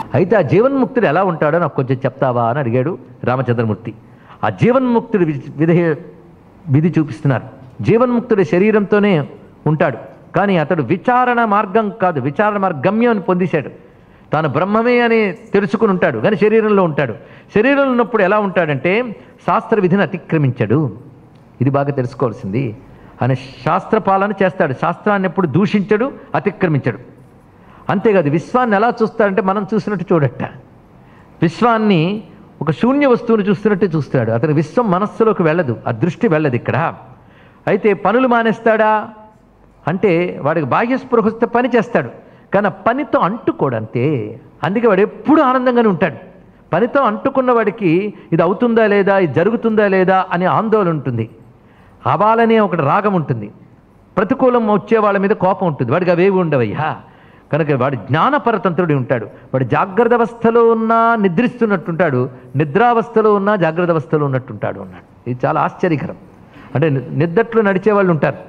అయితే ఆ జీవన్ముక్తుడు ఎలా ఉంటాడో నాకు కొంచెం చెప్తావా అని అడిగాడు రామచంద్రమూర్తి ఆ జీవన్ముక్తుడి విధి విధి విధి చూపిస్తున్నారు జీవన్ముక్తుడి శరీరంతోనే ఉంటాడు కానీ అతడు విచారణ మార్గం కాదు విచారణ మార్గమ్యం అని పొందేశాడు తాను బ్రహ్మమే అని తెలుసుకుని ఉంటాడు కానీ శరీరంలో ఉంటాడు శరీరంలో ఉన్నప్పుడు ఎలా ఉంటాడంటే శాస్త్ర విధిని అతిక్రమించాడు ఇది బాగా తెలుసుకోవాల్సింది ఆయన శాస్త్రపాలన చేస్తాడు శాస్త్రాన్ని ఎప్పుడు దూషించడు అతిక్రమించడు అంతేకాదు విశ్వాన్ని ఎలా చూస్తాడంటే మనం చూసినట్టు చూడట విశ్వాన్ని ఒక శూన్య వస్తువుని చూస్తున్నట్టే చూస్తాడు అతని విశ్వం మనస్సులోకి వెళ్ళదు ఆ దృష్టి వెళ్ళదు ఇక్కడ అయితే పనులు మానేస్తాడా అంటే వాడికి బాహ్య స్పృహ వస్తే పని చేస్తాడు కానీ ఆ పనితో అంటుకోడు అంతే అందుకే వాడు ఎప్పుడూ ఆనందంగానే ఉంటాడు పనితో అంటుకున్న వాడికి ఇది అవుతుందా లేదా ఇది జరుగుతుందా లేదా అనే ఆందోళన ఉంటుంది అవాలనే ఒకటి రాగం ఉంటుంది ప్రతికూలం వచ్చే వాళ్ళ మీద కోపం ఉంటుంది వాడికి అవేవి ఉండవయ్యా కనుక వాడు జ్ఞానపరతంత్రుడి ఉంటాడు వాడు జాగ్రత్త అవస్థలో ఉన్నా నిద్రిస్తున్నట్టుంటాడు నిద్రావస్థలో ఉన్నా జాగ్రత్త అవస్థలో ఉన్నట్టుంటాడు అన్నాడు ఇది చాలా ఆశ్చర్యకరం అంటే ని- నిద్దట్లో నడిచే వాళ్ళు ఉంటారు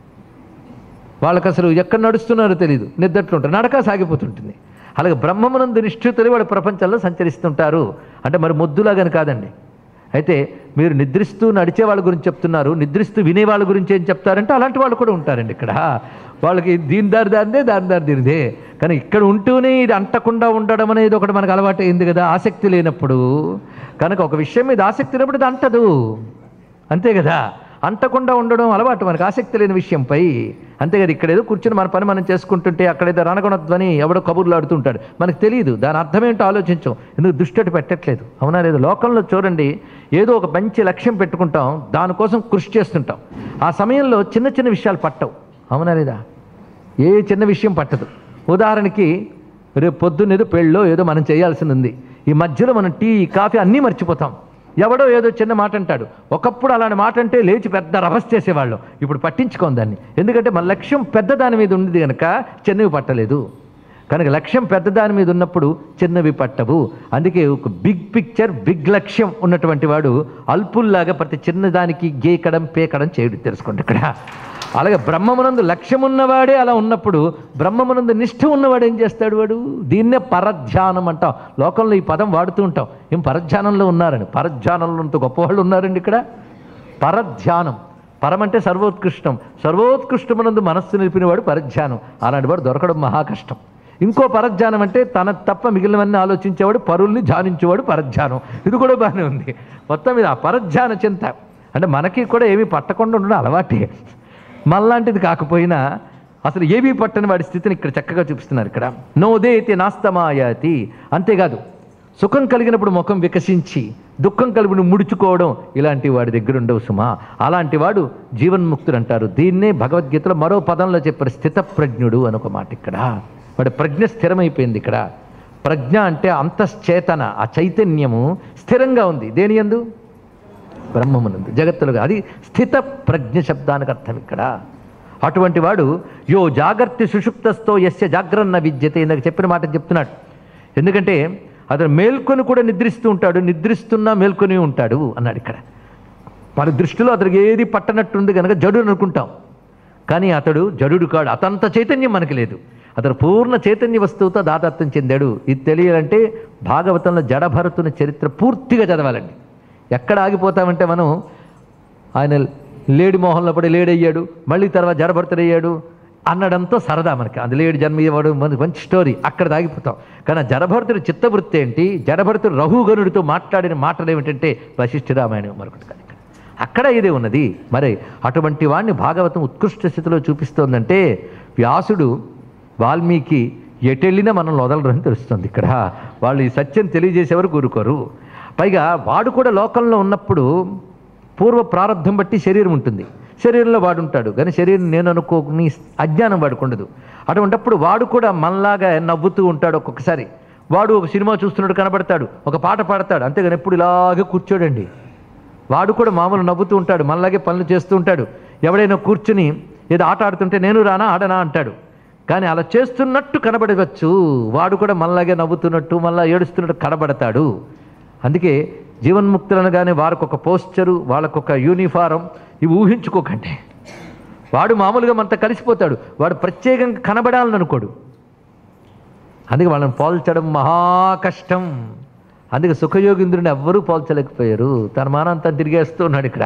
వాళ్ళకి అసలు ఎక్కడ నడుస్తున్నారో తెలియదు నిద్దట్లో ఉంటారు నడక సాగిపోతుంటుంది అలాగే బ్రహ్మమునందు నిష్ఠితులు వాడు ప్రపంచంలో సంచరిస్తుంటారు అంటే మరి మొద్దులాగని కాదండి అయితే మీరు నిద్రిస్తూ నడిచే వాళ్ళ గురించి చెప్తున్నారు నిద్రిస్తూ వినే వాళ్ళ గురించి ఏం చెప్తారంటే అలాంటి వాళ్ళు కూడా ఉంటారండి ఇక్కడ వాళ్ళకి దీని దారి దారిదే దాని దారి దీనిదే కానీ ఇక్కడ ఉంటూనే ఇది అంటకుండా ఉండడం అనేది ఒకటి మనకు అలవాటు అయింది కదా ఆసక్తి లేనప్పుడు కనుక ఒక విషయం మీద ఆసక్తి లేనప్పుడు ఇది అంటదు అంతే కదా అంటకుండా ఉండడం అలవాటు మనకు ఆసక్తి లేని విషయంపై అంతే కదా ఇక్కడ ఏదో కూర్చుని మన పని మనం చేసుకుంటుంటే అక్కడేదో రణగొనధ్వని ఎవడో కబుర్లు ఆడుతుంటాడు మనకు తెలియదు దాని అర్థం ఏంటో ఆలోచించం ఎందుకు దృష్టి పెట్టట్లేదు అవునా లేదు లోకంలో చూడండి ఏదో ఒక మంచి లక్ష్యం పెట్టుకుంటాం దానికోసం కృషి చేస్తుంటాం ఆ సమయంలో చిన్న చిన్న విషయాలు పట్టవు అవునా లేదా ఏ చిన్న విషయం పట్టదు ఉదాహరణకి రేపు పొద్దున్న ఏదో పెళ్ళో ఏదో మనం చేయాల్సింది ఉంది ఈ మధ్యలో మనం టీ కాఫీ అన్నీ మర్చిపోతాం ఎవడో ఏదో చిన్న మాట అంటాడు ఒకప్పుడు అలాంటి మాట అంటే లేచి పెద్ద రభస్ చేసేవాళ్ళం ఇప్పుడు పట్టించుకోం దాన్ని ఎందుకంటే మన లక్ష్యం పెద్ద దాని మీద ఉంది కనుక చిన్నవి పట్టలేదు కనుక లక్ష్యం పెద్ద దాని మీద ఉన్నప్పుడు చిన్నవి పట్టవు అందుకే ఒక బిగ్ పిక్చర్ బిగ్ లక్ష్యం ఉన్నటువంటి వాడు అల్పుల్లాగా ప్రతి చిన్నదానికి గేకడం పేకడం చేయడు తెలుసుకోండి ఇక్కడ అలాగే బ్రహ్మమునందు లక్ష్యం ఉన్నవాడే అలా ఉన్నప్పుడు బ్రహ్మమునందు నిష్ఠ ఉన్నవాడు ఏం చేస్తాడు వాడు దీన్నే పరధ్యానం అంటాం లోకంలో ఈ పదం వాడుతూ ఉంటాం ఏం పరధ్యానంలో ఉన్నారని పరధ్యానంలో అంత గొప్పవాళ్ళు ఉన్నారండి ఇక్కడ పరధ్యానం పరం అంటే సర్వోత్కృష్టం సర్వోత్కృష్టమునందు మనస్సు నిలిపినవాడు పరధ్యానం అలాంటి వాడు దొరకడం మహా కష్టం ఇంకో పరధ్యానం అంటే తన తప్ప మిగిలినవన్నీ ఆలోచించేవాడు పరుల్ని ధ్యానించేవాడు పరధ్యానం ఇది కూడా బాగానే ఉంది మొత్తం మీద ఆ పరధ్యాన చింత అంటే మనకి కూడా ఏమీ పట్టకుండా ఉండడం అలవాటే మళ్ళాంటిది కాకపోయినా అసలు ఏమీ పట్టని వాడి స్థితిని ఇక్కడ చక్కగా చూపిస్తున్నారు ఇక్కడ నోదేతి నాస్తమాయాతి అంతేకాదు సుఖం కలిగినప్పుడు ముఖం వికసించి దుఃఖం కలిగిన ముడుచుకోవడం ఇలాంటి వాడి దగ్గర ఉండవు సుమా అలాంటి వాడు జీవన్ముక్తుడు అంటారు దీన్నే భగవద్గీతలో మరో పదంలో చెప్పారు స్థిత ప్రజ్ఞుడు అని ఒక మాట ఇక్కడ వాడి ప్రజ్ఞ స్థిరమైపోయింది ఇక్కడ ప్రజ్ఞ అంటే అంతశ్చేతన ఆ చైతన్యము స్థిరంగా ఉంది దేని యందు బ్రహ్మమునందు జగత్తులుగా అది స్థిత ప్రజ్ఞ శబ్దానికి అర్థం ఇక్కడ అటువంటి వాడు యో జాగర్తి సుషుప్తస్తో యస్య జాగ్రన్న విద్యతే ఇందాక చెప్పిన మాట చెప్తున్నాడు ఎందుకంటే అతను మేల్కొని కూడా నిద్రిస్తూ ఉంటాడు నిద్రిస్తున్నా మేల్కొని ఉంటాడు అన్నాడు ఇక్కడ మన దృష్టిలో అతనికి ఏది పట్టనట్టుంది కనుక జడు అనుకుంటాం కానీ అతడు జడుడు కాడు అతంత చైతన్యం మనకి లేదు అతడు పూర్ణ చైతన్య వస్తువుతో దాదాత్వం చెందాడు ఇది తెలియాలంటే భాగవతంలో జడభరతుని చరిత్ర పూర్తిగా చదవాలండి ఎక్కడ ఆగిపోతామంటే మనం ఆయన లేడి మోహంలో పడి లేడయ్యాడు మళ్ళీ తర్వాత జడభరతుడయ్యాడు అన్నడంతో సరదా మనకి అది లేడి జన్మ ఇవ్వడం మన మంచి స్టోరీ అక్కడ ఆగిపోతాం కానీ ఆ జడభరతుడి చిత్తవృత్తి ఏంటి జడభరతుడు రఘుగరుడితో మాట్లాడిన మాటలు ఏమిటంటే వశిష్ఠ రామాయణం మరొకటి కాదు ఇక్కడ అక్కడ ఇదే ఉన్నది మరి అటువంటి వాడిని భాగవతం ఉత్కృష్ట స్థితిలో చూపిస్తోందంటే వ్యాసుడు వాల్మీకి ఎటెళ్ళినా మనం వదలరని తెలుస్తుంది ఇక్కడ వాళ్ళు ఈ సత్యం తెలియజేసేవారు కోరుకోరు పైగా వాడు కూడా లోకంలో ఉన్నప్పుడు పూర్వ ప్రారంధం బట్టి శరీరం ఉంటుంది శరీరంలో వాడు ఉంటాడు కానీ శరీరం నేను అనుకోని అజ్ఞానం వాడికి ఉండదు అటువంటప్పుడు వాడు కూడా మనలాగా నవ్వుతూ ఉంటాడు ఒక్కొక్కసారి వాడు ఒక సినిమా చూస్తున్నాడు కనబడతాడు ఒక పాట పాడతాడు అంతేగాని ఎప్పుడు ఇలాగే కూర్చోడండి వాడు కూడా మామూలు నవ్వుతూ ఉంటాడు మనలాగే పనులు చేస్తూ ఉంటాడు ఎవడైనా కూర్చుని ఏదో ఆట ఆడుతుంటే నేను రానా ఆడనా అంటాడు కానీ అలా చేస్తున్నట్టు కనబడవచ్చు వాడు కూడా మనలాగే నవ్వుతున్నట్టు మళ్ళా ఏడుస్తున్నట్టు కనబడతాడు అందుకే జీవన్ముక్తులను కానీ వారికి ఒక పోస్చరు వాళ్ళకొక యూనిఫారం ఇవి ఊహించుకోకండి వాడు మామూలుగా మనతో కలిసిపోతాడు వాడు ప్రత్యేకంగా కనబడాలని అనుకోడు అందుకే వాళ్ళని పోల్చడం మహా కష్టం అందుకే సుఖయోగింద్రుని ఎవ్వరూ పోల్చలేకపోయారు తన మానంతా తిరిగేస్తూ ఉన్నాడు ఇక్కడ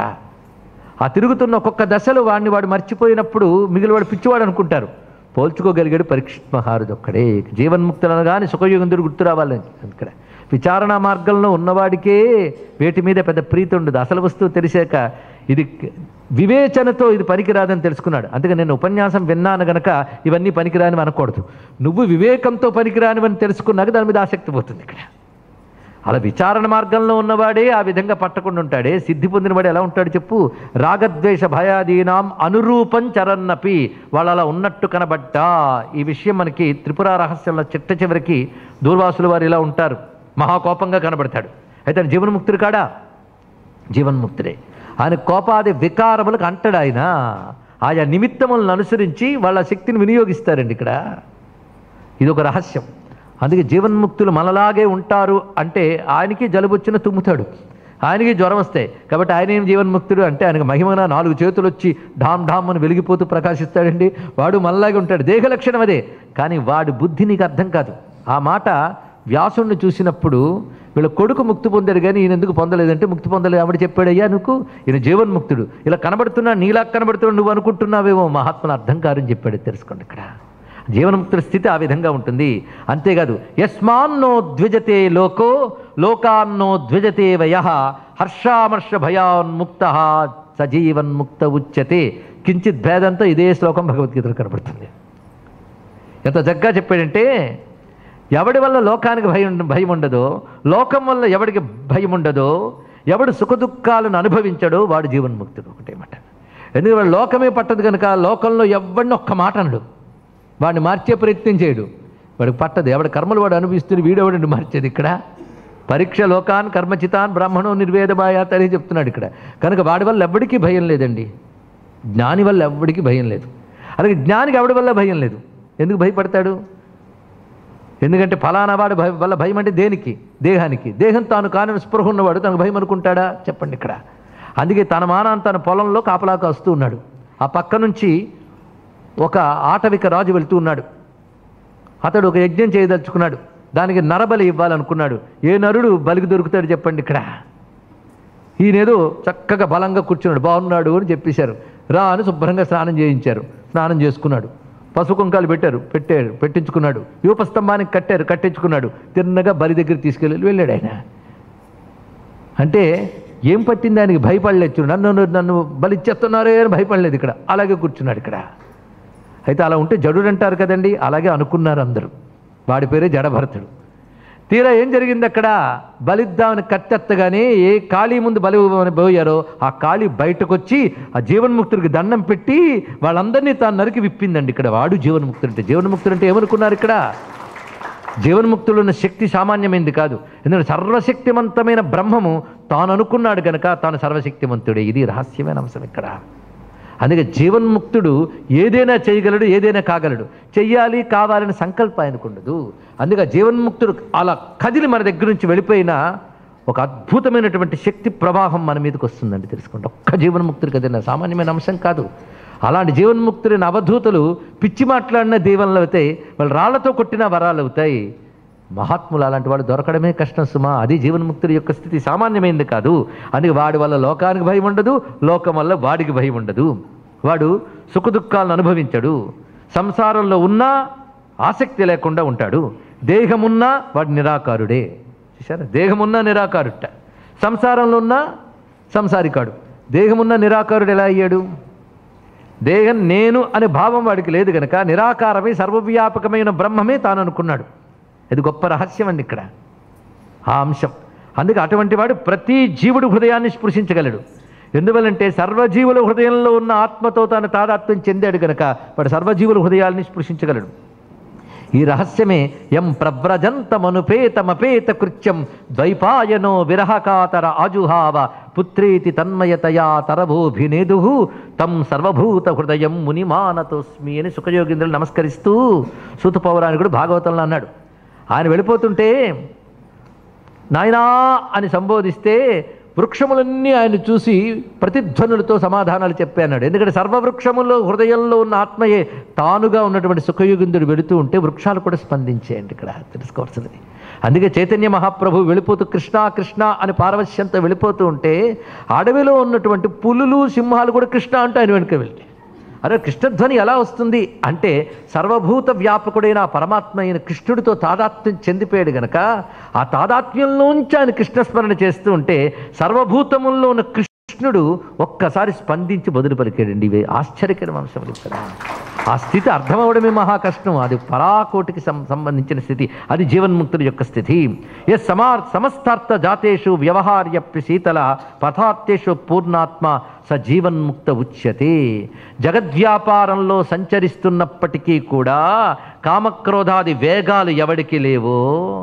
ఆ తిరుగుతున్న ఒక్కొక్క దశలో వాడిని వాడు మర్చిపోయినప్పుడు మిగిలిన వాడు పిచ్చివాడు అనుకుంటారు పోల్చుకోగలిగాడు పరీక్షిత్ మహారాజు ఒక్కడే జీవన్ముక్తులు అనగానే సుఖయోగింద్రుడు గుర్తు రావాలి ఇక్కడ విచారణ మార్గంలో ఉన్నవాడికే వేటి మీద పెద్ద ప్రీతి ఉండదు అసలు వస్తువు తెలిసాక ఇది వివేచనతో ఇది పనికిరాదని తెలుసుకున్నాడు అందుకే నేను ఉపన్యాసం విన్నాను గనక ఇవన్నీ పనికిరానివి అనకూడదు నువ్వు వివేకంతో పనికిరానివని తెలుసుకున్నాక దాని మీద ఆసక్తి పోతుంది ఇక్కడ అలా విచారణ మార్గంలో ఉన్నవాడే ఆ విధంగా పట్టకుండా ఉంటాడే సిద్ధి పొందినవాడు ఎలా ఉంటాడు చెప్పు రాగద్వేష భయాదీనాం అనురూపం చరన్నపి వాళ్ళు అలా ఉన్నట్టు కనబడ్డా ఈ విషయం మనకి త్రిపుర రహస్యంలో చిట్ట చివరికి దూర్వాసుల వారు ఇలా ఉంటారు మహాకోపంగా కనబడతాడు అయితే ఆయన జీవన్ముక్తుడు కాడా జీవన్ముక్తుడే ఆయన కోపాది వికారములకు అంటడు ఆయన ఆయా నిమిత్తములను అనుసరించి వాళ్ళ శక్తిని వినియోగిస్తారండి ఇక్కడ ఇది ఒక రహస్యం అందుకే జీవన్ముక్తులు మనలాగే ఉంటారు అంటే ఆయనకి జలుబు వచ్చిన తుమ్ముతాడు ఆయనకి జ్వరం వస్తాయి కాబట్టి ఆయన ఏం జీవన్ముక్తుడు అంటే ఆయనకు మహిమన నాలుగు చేతులు వచ్చి ఢామ్ ఢామ్ అని వెలిగిపోతూ ప్రకాశిస్తాడండి వాడు మనలాగే ఉంటాడు దేహ లక్షణం అదే కానీ వాడి బుద్ధి నీకు అర్థం కాదు ఆ మాట వ్యాసుడిని చూసినప్పుడు వీళ్ళ కొడుకు ముక్తి పొందాడు కానీ ఈయన ఎందుకు పొందలేదంటే ముక్తి పొందలేదు ఆవిడ చెప్పాడయ్యా నువ్వు ఈయన జీవన్ముక్తుడు ఇలా కనబడుతున్నా నీలా కనబడుతున్నాడు నువ్వు అనుకుంటున్నావేమో మహాత్మను అర్థం కారని చెప్పాడు తెలుసుకోండి ఇక్కడ జీవన్ముక్తుల స్థితి ఆ విధంగా ఉంటుంది అంతేకాదు యస్మాన్నో ద్విజతే లోకో లోకాన్నో ద్విజతే వయ హర్షామర్ష భయాన్ముక్త సజీవన్ముక్త ఉచ్యతే కించిత్ భేదంతో ఇదే శ్లోకం భగవద్గీతలో కనబడుతుంది ఎంత చక్కగా చెప్పాడంటే ఎవడి వల్ల లోకానికి భయం భయం ఉండదో లోకం వల్ల ఎవడికి భయం ఉండదో ఎవడు సుఖదుఖాలను అనుభవించడో వాడు జీవన్ముక్తుడు ఒకటే మాట ఎందుకంటే వాడు లోకమే పట్టదు కనుక లోకంలో ఎవడిని ఒక్క మాట అనడు వాడిని మార్చే ప్రయత్నం చేయడు వాడికి పట్టదు ఎవడి కర్మలు వాడు అనుభవిస్తుంది వీడెవడిని మార్చేది ఇక్కడ పరీక్ష లోకాన్ కర్మచితాన్ బ్రాహ్మణో నిర్వేదమాయాత్ అని చెప్తున్నాడు ఇక్కడ కనుక వాడి వల్ల ఎవ్వడికి భయం లేదండి జ్ఞాని వల్ల ఎవ్వడికి భయం లేదు అలాగే జ్ఞానికి ఎవడి వల్ల భయం లేదు ఎందుకు భయపడతాడు ఎందుకంటే ఫలానా వాడు భయ వల్ల భయం అంటే దేనికి దేహానికి దేహం తాను కాని స్పృహ ఉన్నవాడు తనకు భయం అనుకుంటాడా చెప్పండి ఇక్కడ అందుకే తన మానాన్ని తన పొలంలో కాపలాగా వస్తూ ఉన్నాడు ఆ పక్క నుంచి ఒక ఆటవిక రాజు వెళ్తూ ఉన్నాడు అతడు ఒక యజ్ఞం చేయదలుచుకున్నాడు దానికి నరబలి ఇవ్వాలనుకున్నాడు ఏ నరుడు బలికి దొరుకుతాడు చెప్పండి ఇక్కడ ఈయనేదో చక్కగా బలంగా కూర్చున్నాడు బాగున్నాడు అని చెప్పేశారు రా అని శుభ్రంగా స్నానం చేయించారు స్నానం చేసుకున్నాడు పసుపు కుంకాలు పెట్టారు పెట్టారు పెట్టించుకున్నాడు యూపస్తంభానికి కట్టారు కట్టించుకున్నాడు తిన్నగా బలి దగ్గర తీసుకెళ్ళి వెళ్ళాడు ఆయన అంటే ఏం పట్టింది ఆయనకి భయపడలేదు చూడు నన్ను నన్ను బలిచ్చేస్తున్నారే అని భయపడలేదు ఇక్కడ అలాగే కూర్చున్నాడు ఇక్కడ అయితే అలా ఉంటే జడుడు అంటారు కదండి అలాగే అనుకున్నారు అందరూ వాడి పేరే జడభరతుడు తీరా ఏం జరిగింది అక్కడ బలిద్దామని కత్తెత్తగానే ఏ ఖాళీ ముందు బలి ఇవ్వమని పోయారో ఆ ఖాళీ బయటకు వచ్చి ఆ జీవన్ముక్తుడికి దండం పెట్టి వాళ్ళందరినీ తాను నరికి విప్పిందండి ఇక్కడ వాడు జీవన్ముక్తుడు అంటే జీవన్ముక్తుడు అంటే ఏమనుకున్నారు ఇక్కడ జీవన్ముక్తులు ఉన్న శక్తి సామాన్యమైంది కాదు ఎందుకంటే సర్వశక్తివంతమైన బ్రహ్మము తాను అనుకున్నాడు గనక తాను సర్వశక్తివంతుడే ఇది రహస్యమైన అంశం ఇక్కడ అందుకే జీవన్ముక్తుడు ఏదైనా చేయగలడు ఏదైనా కాగలడు చెయ్యాలి కావాలని సంకల్పం ఆయనకు ఉండదు అందుకే జీవన్ముక్తుడు అలా కదిలి మన దగ్గర నుంచి వెళ్ళిపోయినా ఒక అద్భుతమైనటువంటి శక్తి ప్రవాహం మన మీదకి వస్తుందండి తెలుసుకోండి ఒక్క జీవన్ముక్తుడికి అదే సామాన్యమైన అంశం కాదు అలాంటి జీవన్ముక్తులైన అవధూతలు పిచ్చి మాట్లాడిన దీవెనలు అవుతాయి వాళ్ళు రాళ్లతో కొట్టిన వరాలు అవుతాయి మహాత్ములు అలాంటి వాడు దొరకడమే కష్టం సుమా అది జీవన్ముక్తుడి యొక్క స్థితి సామాన్యమైనది కాదు అందుకే వాడి వల్ల లోకానికి భయం ఉండదు లోకం వల్ల వాడికి భయం ఉండదు వాడు సుఖదుఖాలను అనుభవించడు సంసారంలో ఉన్నా ఆసక్తి లేకుండా ఉంటాడు దేహమున్నా వాడు నిరాకారుడే చూసారా దేహమున్నా నిరాకారుట సంసారంలో ఉన్నా సంసారికాడు దేహమున్న నిరాకారుడు ఎలా అయ్యాడు దేహం నేను అనే భావం వాడికి లేదు గనక నిరాకారమే సర్వవ్యాపకమైన బ్రహ్మమే తాను అనుకున్నాడు ఇది గొప్ప రహస్యం అండి ఇక్కడ ఆ అంశం అందుకే అటువంటి వాడు ప్రతి జీవుడు హృదయాన్ని స్పృశించగలడు ఎందువల్లంటే సర్వజీవుల హృదయంలో ఉన్న ఆత్మతో తాను తాదాత్మ్యం చెందాడు గనక వాడు సర్వజీవుల హృదయాల్ని స్పృశించగలడు ఈ రహస్యమే ఎం ప్రవ్రజంతమనుపేతమపేత కృత్యం ద్వైపాయనో విరహకాతర ఆజుహావ పుత్రేతి తన్మయతయా తరభోభినేదు తం సర్వభూత హృదయం మునిమానతోస్మి అని సుఖయోగేంద్రులు నమస్కరిస్తూ సూత పౌరాణికుడు భాగవతంలో అన్నాడు ఆయన వెళ్ళిపోతుంటే నాయనా అని సంబోధిస్తే వృక్షములన్నీ ఆయన చూసి ప్రతిధ్వనులతో సమాధానాలు చెప్పి అన్నాడు ఎందుకంటే సర్వవృక్షములో హృదయంలో ఉన్న ఆత్మయే తానుగా ఉన్నటువంటి సుఖయుగిందుడు వెళుతూ ఉంటే వృక్షాలు కూడా స్పందించేయండి ఇక్కడ తెలుసుకోవాల్సినది అందుకే చైతన్య మహాప్రభు వెళ్ళిపోతూ కృష్ణ కృష్ణ అని పారవశ్యంతో వెళ్ళిపోతూ ఉంటే అడవిలో ఉన్నటువంటి పులులు సింహాలు కూడా కృష్ణ అంటూ ఆయన వెనుక వెళ్ళి అరే కృష్ణధ్వని ఎలా వస్తుంది అంటే సర్వభూత వ్యాపకుడైన ఆ పరమాత్మ అయిన కృష్ణుడితో తాదాత్మ్యం చెందిపోయాడు గనక ఆ తాదాత్మ్యంలోంచి ఆయన కృష్ణస్మరణ చేస్తూ ఉంటే సర్వభూతముల్లో ఉన్న కృష్ణుడు ఒక్కసారి స్పందించి బదులు పలికాడండి ఇవి ఆశ్చర్యకరమైన అంశం ఇక్కడ ఆ స్థితి అర్థమవడమే మహా కష్టం అది పరాకోటికి సం- సంబంధించిన స్థితి అది జీవన్ముక్తుడి యొక్క స్థితి ఏ సమార్ సమస్తార్థ జాతేషు వ్యవహార్యప్య శీతల పథార్థేషు పూర్ణాత్మ స జీవన్ముక్త ఉచ్యతే జగద్వ్యాపారంలో సంచరిస్తున్నప్పటికీ కూడా కామక్రోధాది వేగాలు ఎవడికి లేవో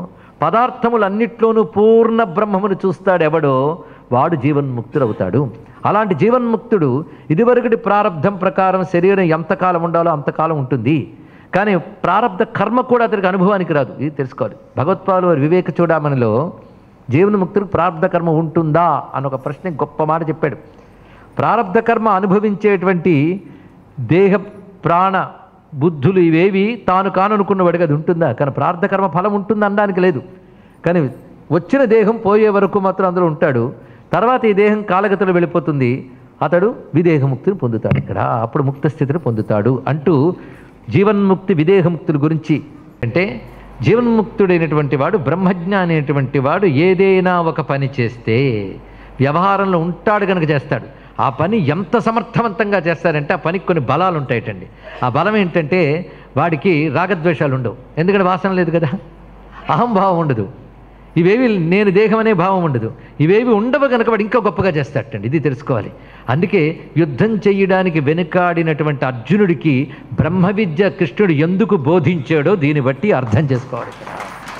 పదార్థములన్నిట్లోనూ పూర్ణ బ్రహ్మమును చూస్తాడు ఎవడో వాడు జీవన్ముక్తుడవుతాడు అలాంటి జీవన్ముక్తుడు ఇదివరకటి ప్రారంధం ప్రకారం శరీరం ఎంతకాలం ఉండాలో అంతకాలం ఉంటుంది కానీ ప్రారంధ కర్మ కూడా అతనికి అనుభవానికి రాదు ఇది తెలుసుకోవాలి భగవత్పాలు వారి వివేక చూడమనిలో జీవన్ముక్తుడికి ప్రారంధ కర్మ ఉంటుందా అని ఒక ప్రశ్న గొప్ప మాట చెప్పాడు ప్రారంధ కర్మ అనుభవించేటువంటి దేహ ప్రాణ బుద్ధులు ఇవేవి తాను కాననుకున్నవాడికి అది ఉంటుందా కానీ ప్రార్థ కర్మ ఫలం ఉంటుంది అనడానికి లేదు కానీ వచ్చిన దేహం పోయే వరకు మాత్రం అందులో ఉంటాడు తర్వాత ఈ దేహం కాలగతిలో వెళ్ళిపోతుంది అతడు విదేహముక్తిని పొందుతాడు ఇక్కడ అప్పుడు ముక్త స్థితిని పొందుతాడు అంటూ జీవన్ముక్తి విదేహముక్తుల గురించి అంటే జీవన్ముక్తుడైనటువంటి వాడు బ్రహ్మజ్ఞాని అయినటువంటి వాడు ఏదైనా ఒక పని చేస్తే వ్యవహారంలో ఉంటాడు కనుక చేస్తాడు ఆ పని ఎంత సమర్థవంతంగా చేస్తారంటే ఆ పనికి కొన్ని బలాలు ఉంటాయటండి ఆ బలం ఏంటంటే వాడికి రాగద్వేషాలు ఉండవు ఎందుకంటే వాసన లేదు కదా అహంభావం ఉండదు ఇవేవి నేను దేహం అనే భావం ఉండదు ఇవేవి ఉండవు కనుక వాడు ఇంకా గొప్పగా చేస్తాడటండి ఇది తెలుసుకోవాలి అందుకే యుద్ధం చెయ్యడానికి వెనుకాడినటువంటి అర్జునుడికి బ్రహ్మ విద్య కృష్ణుడు ఎందుకు బోధించాడో దీన్ని బట్టి అర్థం చేసుకోవాలి ఇక్కడ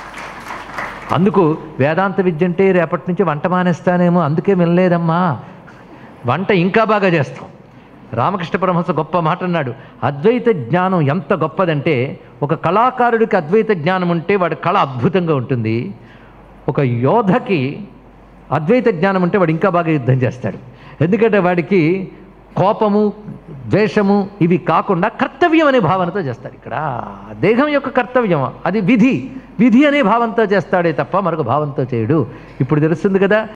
అందుకు వేదాంత విద్య అంటే రేపటి నుంచి వంట మానేస్తానేమో అందుకే వినలేదమ్మా వంట ఇంకా బాగా చేస్తాం రామకృష్ణ పరమహంస గొప్ప మాట అన్నాడు అద్వైత జ్ఞానం ఎంత గొప్పదంటే ఒక కళాకారుడికి అద్వైత జ్ఞానం ఉంటే వాడి కళ అద్భుతంగా ఉంటుంది ఒక యోధకి అద్వైత జ్ఞానం ఉంటే వాడు ఇంకా బాగా యుద్ధం చేస్తాడు ఎందుకంటే వాడికి కోపము ద్వేషము ఇవి కాకుండా కర్తవ్యం అనే భావనతో చేస్తాడు ఇక్కడ దేహం యొక్క కర్తవ్యం అది విధి విధి అనే భావంతో చేస్తాడే తప్ప మరొక భావంతో చేయడు ఇప్పుడు తెలుస్తుంది కదా